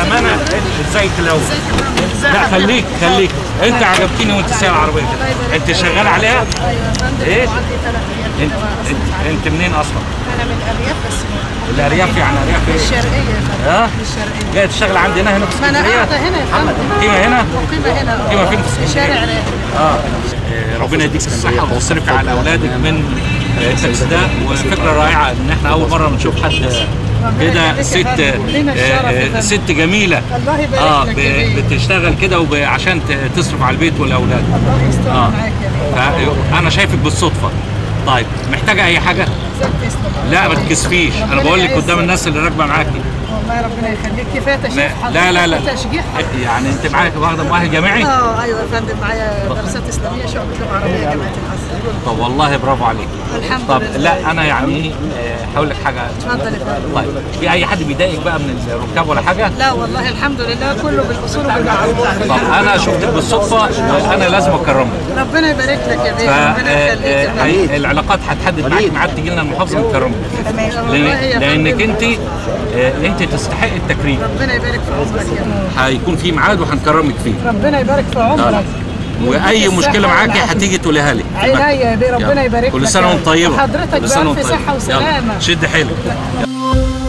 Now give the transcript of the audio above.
بامانه ازيك الاول لا خليك خليك انت عجبتني وانت سايق العربيه كده انت شغال عليها ايوه يا فندم إيه؟ عندي ثلاث ايام انت انت, انت منين اصلا انا من الارياف بس الارياف يعني ارياف ايه الشرقيه يا فندم ها الشرقيه جاي تشتغل عندنا هنا في ما انا اسكندريه قاعده هنا يا فندم قيمه هنا مقيمه هنا قيمة فين في اسكندرية؟ شارع راهب اه ربنا يديك الصحة واصرفي على أولادك من آه، التاكسداء وفكرة رائعة إن إحنا أول مرة بنشوف حد كده ست آه، آه، ست جميلة الله يبارك اه لك ب- يا بيه. بتشتغل كده وب- عشان ت- تصرف على البيت والأولاد الله يستر اه معاك يا بيه فأنا شايفك بالصدفة طيب محتاجة أي حاجة؟ ازيك تسلم لا ما تكسفيش أنا ربنا بقول لك يعزك. قدام الناس اللي راكبة معاكي والله ربنا يخليك كفايه تشجيع ما- حضرتك لا لا لا تشجيع حضرتك. يعني أنت معاك واخدة مؤهل جامعي؟ اه ايوه يا فندم معايا دراسات اسلاميه شعبة لغه عربيه جامعه الازهر طب والله برافو عليك الحمد طب لله لا انا يعني آه، هقول لك حاجه اتفضل يا فندم طيب في اي حد بيضايقك بقى من الركاب ولا حاجه لا والله الحمد لله كله بالاصول وبالمعروف طب انا شفتك بالصدفه انا لازم اكرمك ربنا يبارك لك يا ف بيه ربنا يخليك يا آه، فندم. هي- العلاقات هتحدد معاك ميعاد تيجي لنا المحافظه نكرمك والله يا لأن- لانك فندم. انت آه، انت تستحق التكريم ربنا يبارك في عمرك يا بيه هيكون في ميعاد وهنكرمك فيه ربنا يبارك في عمرك واي الصحة مشكله معاكي والعافية. هتيجي تقوليها لي عينيا يا بيه ربنا يلا. يبارك لك كل سنه يا وانت رب. طيبه وحضرتك كل سنه بألف وانت طيبة. صحة يلا. وسلامة شد حيلك